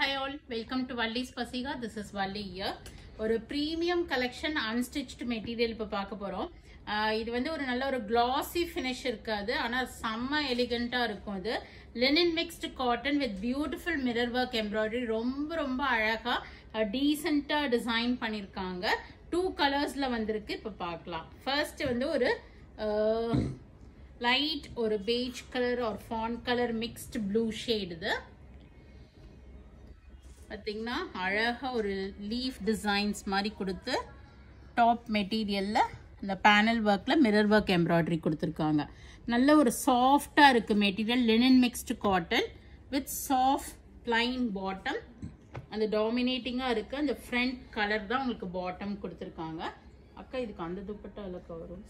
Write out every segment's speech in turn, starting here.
hi all welcome to Valli's பசிகா this is Valli இயர் ஒரு ப்ரீமியம் கலெக்ஷன் அன்ஸ்டிச்டு மெட்டீரியல் இப்போ பார்க்க போகிறோம் இது வந்து ஒரு நல்ல ஒரு கிளாசி ஃபினிஷ் இருக்காது ஆனால் செம்ம எலிகண்ட்டாக இருக்கும் இது linen mixed cotton with beautiful mirror work embroidery ரொம்ப ரொம்ப அழகாக டீசெண்டாக டிசைன் பண்ணியிருக்காங்க டூ கலர்ஸில் வந்திருக்கு இப்போ பார்க்கலாம் ஃபர்ஸ்ட் வந்து ஒரு லைட் ஒரு பேஜ் கலர் ஒரு fawn colour mixed blue shade இது பார்த்தீங்கன்னா அழகாக ஒரு லீஃப் டிசைன்ஸ் மாதிரி கொடுத்து டாப் மெட்டீரியலில் இந்த பேனல் ஒர்க்கில் மிரர் ஒர்க் எம்ப்ராய்டரி கொடுத்துருக்காங்க நல்ல ஒரு சாஃப்டாக இருக்குது material linen mixed cotton with soft plain bottom அந்த டாமினேட்டிங்காக இருக்குது அந்த ஃப்ரண்ட் கலர் தான் உங்களுக்கு பாட்டம் கொடுத்துருக்காங்க அக்கா இதுக்கு அந்த துப்பட்டா இல்லை வரும்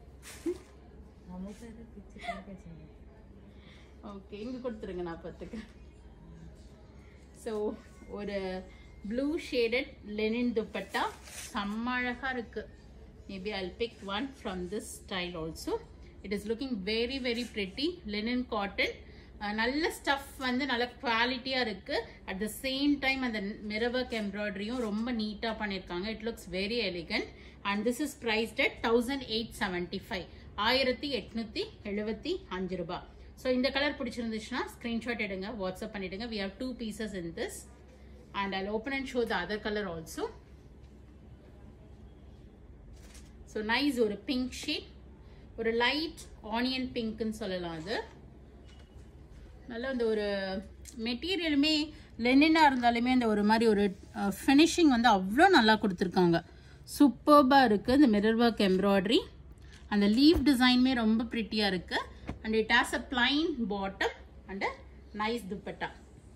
ஓகே இங்கே கொடுத்துருங்க நான் பார்த்துக்கிறேன் ஸோ ஒரு ப்ளூ ஷேடட் லெனின் துப்பட்டா செம்ம அழகாக இருக்குது maybe I'll pick one from this style also it is looking very very pretty linen cotton நல்ல ஸ்டஃப் வந்து நல்ல குவாலிட்டியாக இருக்குது அட் த சேம் டைம் அந்த மிரவர்க் எம்ப்ராய்டரியும் ரொம்ப நீட்டாக பண்ணியிருக்காங்க it looks very elegant and this is priced at thousand eight seventy five ஆயிரத்தி எட்நூற்றி எழுபத்தி அஞ்சு ரூபாய் ஸோ இந்த கலர் பிடிச்சிருந்துச்சுன்னா ஸ்க்ரீன்ஷாட் எடுங்க வாட்ஸ்அப் பண்ணிடுங்க we have two pieces in this and I open and show the other colour also so nice ஒரு பிங்க் ஷேட் ஒரு லைட் ஆனியன் பிங்க்னு சொல்லலாம் அது நல்ல இந்த ஒரு மெட்டீரியலுமே லெனினாக இருந்தாலுமே அந்த ஒரு மாதிரி ஒரு ஃபினிஷிங் வந்து அவ்வளோ நல்லா கொடுத்துருக்காங்க சூப்பர்பாக இருக்குது இந்த மிரர் ஒர்க் எம்ப்ராய்டரி அந்த லீவ் டிசைனுமே ரொம்ப ப்ரிட்டியாக இருக்குது and it has a plain bottom and a nice dupatta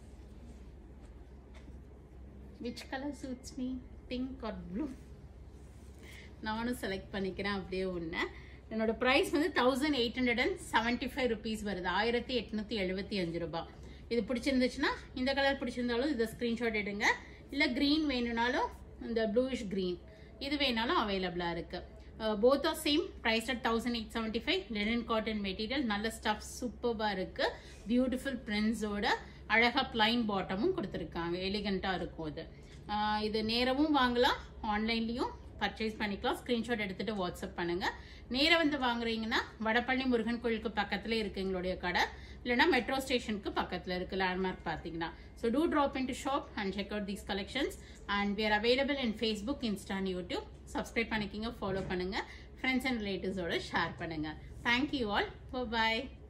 which color suits me pink or blue நானும் செலக்ட் பண்ணிக்கிறேன் அப்படியே ஒன்று என்னோட ப்ரைஸ் வந்து thousand eight hundred and seventy five rupees வருது ஆயிரத்தி எட்நூற்றி எழுபத்தி அஞ்சு ரூபாய் இது பிடிச்சிருந்துச்சுன்னா இந்த கலர் பிடிச்சிருந்தாலும் இதை ஸ்க்ரீன்ஷாட் எடுங்க இல்லை க்ரீன் வேணும்னாலும் இந்த ப்ளூயிஷ் க்ரீன் இது வேணாலும் அவைலபிளாக இருக்குது both are same price at thousand eight seventy five linen cotton material நல்ல ஸ்டஃப் சூப்பராக இருக்குது பியூட்டிஃபுல் பிரிண்ட்ஸோட அழகாக பிளைன் பாட்டமும் கொடுத்துருக்காங்க எலிகண்ட்டாக இருக்கும் இது இது நேரமும் வாங்கலாம் ஆன்லைன்லேயும் பர்ச்சேஸ் பண்ணிக்கலாம் ஸ்க்ரீன்ஷாட் எடுத்துகிட்டு வாட்ஸ்அப் பண்ணுங்கள் நேராக வந்து வாங்குறீங்கன்னா வடபழனி முருகன் கோயிலுக்கு பக்கத்தில் இருக்குது எங்களுடைய கடை இல்லைனா மெட்ரோ ஸ்டேஷனுக்கு பக்கத்தில் இருக்குது லேண்ட்மார்க் பார்த்தீங்கன்னா so do drop in to shop and check out these collections and we are available in Facebook Insta and YouTube subscribe பண்ணிக்கிங்க ஃபாலோ பண்ணுங்கள் ஃப்ரெண்ட்ஸ் அண்ட் ரிலேட்டிவ்ஸோட ஷேர் பண்ணுங்கள் தேங்க்யூ ஆல் பாய்